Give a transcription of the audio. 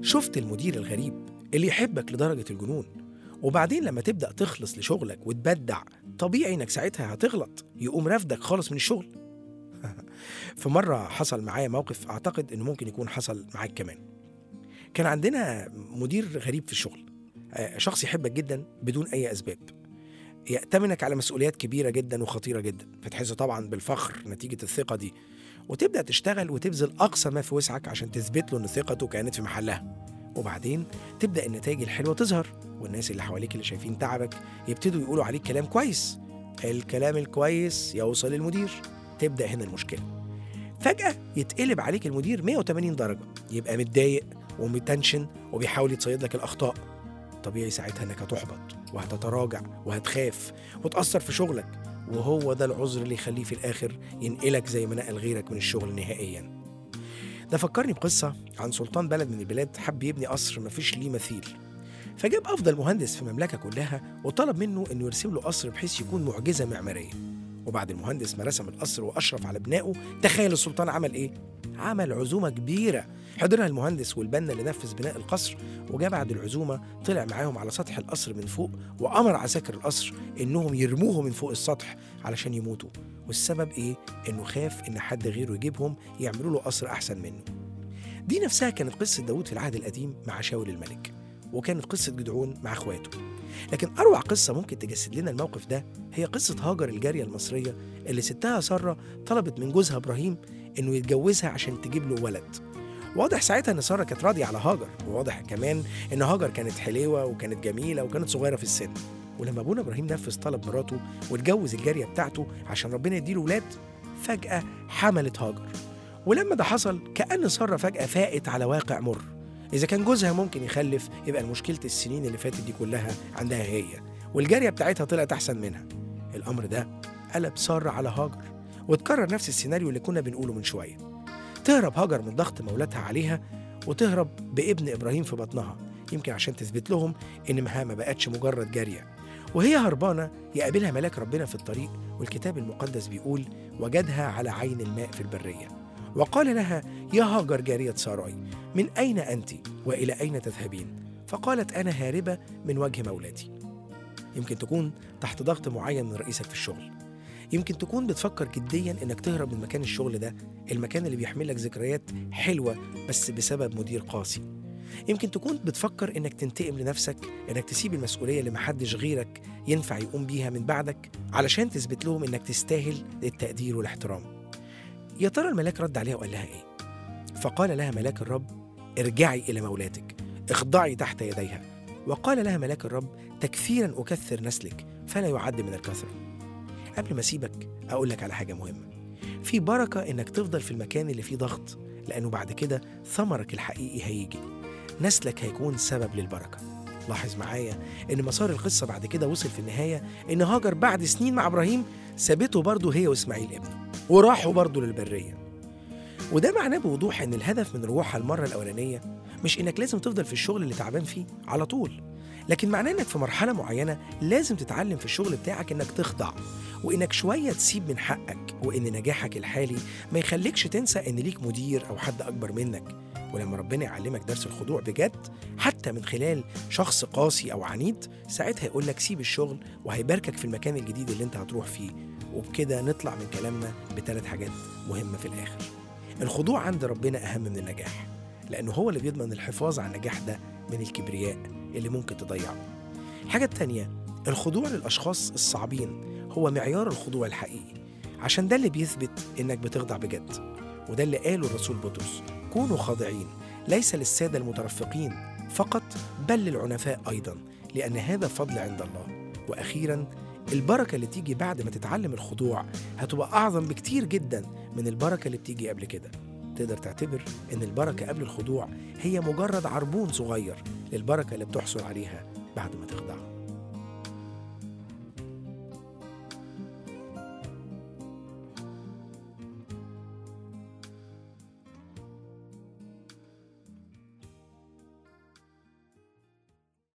شفت المدير الغريب اللي يحبك لدرجة الجنون وبعدين لما تبدأ تخلص لشغلك وتبدع طبيعي انك ساعتها هتغلط يقوم رفدك خالص من الشغل في مرة حصل معايا موقف أعتقد إنه ممكن يكون حصل معاك كمان كان عندنا مدير غريب في الشغل آه، شخص يحبك جدا بدون أي أسباب يأتمنك على مسؤوليات كبيرة جدا وخطيرة جدا فتحس طبعا بالفخر نتيجة الثقة دي وتبدأ تشتغل وتبذل أقصى ما في وسعك عشان تثبت له إن ثقته كانت في محلها وبعدين تبدأ النتائج الحلوة تظهر والناس اللي حواليك اللي شايفين تعبك يبتدوا يقولوا عليك كلام كويس الكلام الكويس يوصل للمدير تبدأ هنا المشكلة فجأة يتقلب عليك المدير 180 درجة يبقى متضايق ومتنشن وبيحاول يتصيد لك الأخطاء طبيعي ساعتها انك هتحبط وهتتراجع وهتخاف وتأثر في شغلك وهو ده العذر اللي يخليه في الآخر ينقلك زي ما نقل غيرك من الشغل نهائيا ده فكرني بقصة عن سلطان بلد من البلاد حب يبني قصر مفيش ليه مثيل فجاب أفضل مهندس في المملكة كلها وطلب منه إنه يرسم له قصر بحيث يكون معجزة معمارية وبعد المهندس ما رسم القصر وأشرف على بنائه تخيل السلطان عمل إيه؟ عمل عزومة كبيرة حضرها المهندس والبنا اللي نفذ بناء القصر وجاء بعد العزومة طلع معاهم على سطح القصر من فوق وأمر عساكر القصر إنهم يرموه من فوق السطح علشان يموتوا والسبب إيه؟ إنه خاف إن حد غيره يجيبهم يعملوا له قصر أحسن منه دي نفسها كانت قصة داود في العهد القديم مع شاول الملك وكانت قصة جدعون مع اخواته لكن أروع قصة ممكن تجسد لنا الموقف ده هي قصة هاجر الجارية المصرية اللي ستها سارة طلبت من جوزها إبراهيم إنه يتجوزها عشان تجيب له ولد واضح ساعتها ان ساره كانت راضيه على هاجر وواضح كمان ان هاجر كانت حلوه وكانت جميله وكانت صغيره في السن ولما ابونا ابراهيم نفذ طلب مراته واتجوز الجاريه بتاعته عشان ربنا يديله ولاد فجاه حملت هاجر ولما ده حصل كأن سارة فجأة فاقت على واقع مر إذا كان جوزها ممكن يخلف يبقى مشكلة السنين اللي فاتت دي كلها عندها هي والجارية بتاعتها طلعت أحسن منها الأمر ده قلب سارة على هاجر وتكرر نفس السيناريو اللي كنا بنقوله من شوية تهرب هاجر من ضغط مولاتها عليها وتهرب بابن إبراهيم في بطنها يمكن عشان تثبت لهم إن مها ما بقتش مجرد جارية وهي هربانة يقابلها ملاك ربنا في الطريق والكتاب المقدس بيقول وجدها على عين الماء في البرية وقال لها يا هاجر جارية ساراي من أين أنت وإلى أين تذهبين فقالت أنا هاربة من وجه مولاتي يمكن تكون تحت ضغط معين من رئيسك في الشغل يمكن تكون بتفكر جديا انك تهرب من مكان الشغل ده المكان اللي بيحمل لك ذكريات حلوه بس بسبب مدير قاسي يمكن تكون بتفكر انك تنتقم لنفسك انك تسيب المسؤوليه اللي محدش غيرك ينفع يقوم بيها من بعدك علشان تثبت لهم انك تستاهل التقدير والاحترام يا ترى الملاك رد عليها وقال لها ايه فقال لها ملاك الرب ارجعي الى مولاتك اخضعي تحت يديها وقال لها ملاك الرب تكثيرا اكثر نسلك فلا يعد من الكثره قبل ما اسيبك اقول لك على حاجه مهمه في بركه انك تفضل في المكان اللي فيه ضغط لانه بعد كده ثمرك الحقيقي هيجي نسلك هيكون سبب للبركه لاحظ معايا ان مسار القصه بعد كده وصل في النهايه ان هاجر بعد سنين مع ابراهيم سابته برضه هي واسماعيل ابنه وراحوا برضه للبريه وده معناه بوضوح ان الهدف من رجوعها المره الاولانيه مش انك لازم تفضل في الشغل اللي تعبان فيه على طول لكن معناه انك في مرحله معينه لازم تتعلم في الشغل بتاعك انك تخضع وانك شويه تسيب من حقك وان نجاحك الحالي ما يخليكش تنسى ان ليك مدير او حد اكبر منك ولما ربنا يعلمك درس الخضوع بجد حتى من خلال شخص قاسي او عنيد ساعتها يقول لك سيب الشغل وهيباركك في المكان الجديد اللي انت هتروح فيه وبكده نطلع من كلامنا بثلاث حاجات مهمه في الاخر الخضوع عند ربنا اهم من النجاح لانه هو اللي بيضمن الحفاظ على النجاح ده من الكبرياء اللي ممكن تضيعه الحاجه التانيه الخضوع للاشخاص الصعبين هو معيار الخضوع الحقيقي عشان ده اللي بيثبت انك بتخضع بجد وده اللي قاله الرسول بطرس كونوا خاضعين ليس للساده المترفقين فقط بل للعنفاء ايضا لان هذا فضل عند الله واخيرا البركه اللي تيجي بعد ما تتعلم الخضوع هتبقى اعظم بكتير جدا من البركه اللي بتيجي قبل كده تقدر تعتبر ان البركه قبل الخضوع هي مجرد عربون صغير للبركه اللي بتحصل عليها بعد ما تخضع